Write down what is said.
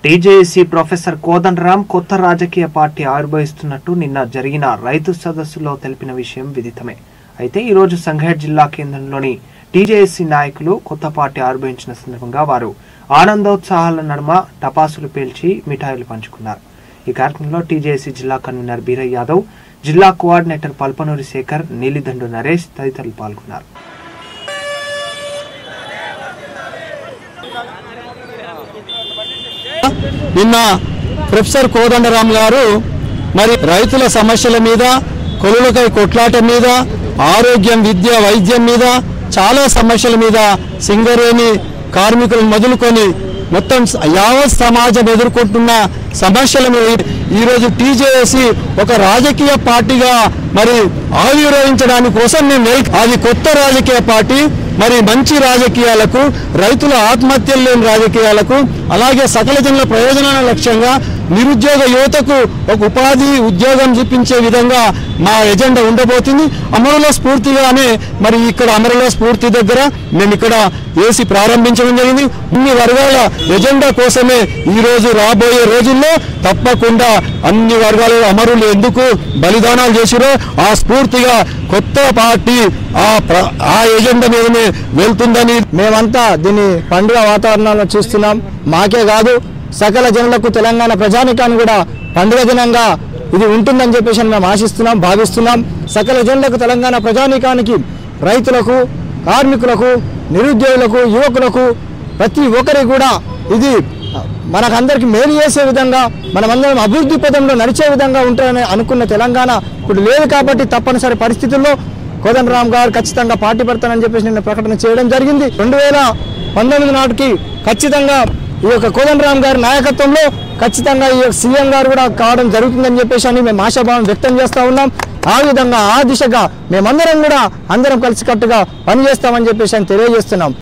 TJAC professor Kodandaram కొత్త రాజకీయ party ఆవిర్భవిస్తున్నట్టు నిన్న జరిగిన రైతు సదస్సులో తెలిపిన విషయం విదితమే అయితే ఈరోజు సంగారెడ్డి జిల్లా కేంద్రంలోని టీజేఏసీ నాయకులు కొత్త పార్టీ ఆవిర్భవించిన సందర్భంగా వారు ఆనందోత్సాహాల నడుమ టపాసులు పేల్చి మిఠాయిలు పంచుకున్నారు ఈ కార్యక్రమంలో టీజేఏసీ జిల్లా కన్వీనర్ బీరయ్య యాదవ్ జిల్లా కోఆర్డినేటర్ పల్పనూరి శేఖర్ నీలిదండు నరేష్ తదితరులు పాల్గొన్నారు నిన్న ప్రొఫెసర్ కోదండరాం గారు మరి రైతుల సమస్యల మీద కొలులకై కొట్లాట మీద ఆరోగ్యం విద్య వైద్యం మీద చాలా సమస్యల మీద సింగరేణి కార్మికులను మొదలుకొని మొత్తం స- యావత్ సమాజం ఎదుర్కొంటున్న సమస్యల మీద ఈరోజు టీజేఏసి ఒక రాజకీయ పార్టీగా మరి ఆవిర్భవించడానికి కోసం మేము వెల్- అది కొత్త రాజకీయ పార్టీ మరి మంచి రాజకీయాలకు రైతుల ఆత్మహత్యలు లేని రాజకీయాలకు అలాగే సకల జనుల ప్రయోజనాల లక్ష్యంగా నిరుద్యోగ యువతకు ఒక ఉపాధి ఉద్యోగం చూపించే విధంగా మా ఎజెండా ఉండబోతుంది అమరుల స్ఫూర్తిగానే మరి ఇక్కడ అమరుల స్ఫూర్తి దగ్గర మేము ఇక్కడ ఏసీ ప్రారంభించడం జరిగింది ఇన్ని వర్గాల ఎజెండా కోసమే ఈ రోజు రాబోయే రోజుల్లో తప్పకుండా అన్ని వర్గాల అమరులు ఎందుకు బలిదానాలు చేసిరో ఆ స్ఫూర్తిగా కొత్త పార్టీ ఆ ప్ర- ఆ ఎజెండా మీదనే వెళ్తుందని మేమంతా దీన్ని పండుగ వాతావరణంలో చూస్తున్నాం మాకే కాదు సకల జనులకు తెలంగాణ ప్రజానికాన్ని కూడా పండుగ దినంగా ఇది ఉంటుందని చెప్పేసి మేము ఆశిస్తున్నాం భావిస్తున్నాం సకల జనులకు తెలంగాణ ప్రజానికానికి రైతులకు కార్మికులకు నిరుద్యోగులకు యువకులకు ప్రతి ఒక్కరికి కూడా ఇది మనకందరికి మేలు చేసే విధంగా మనమందరం అభివృద్ధి పదంలో నడిచే విధంగా ఉంటారని అనుకున్న తెలంగాణ ఇప్పుడు లేదు కాబట్టి తప్పనిసరి పరిస్థితుల్లో కోదండరామ్ గారు ఖచ్చితంగా పార్టీ పెడతానని చెప్పేసి నిన్న ప్రకటన చేయడం జరిగింది రెండు వేల పంతొమ్మిది నాటికి ఖచ్చితంగా ఈ యొక్క కోదండరామ్ గారి నాయకత్వంలో ఖచ్చితంగా ఈ యొక్క సీఎం గారు కూడా కావడం జరుగుతుందని చెప్పేసి అని మేము ఆశాభావం వ్యక్తం చేస్తా ఉన్నాం ఆ విధంగా ఆ దిశగా మేమందరం కూడా అందరం కలిసికట్టుగా పనిచేస్తామని చెప్పేసి అని తెలియజేస్తున్నాం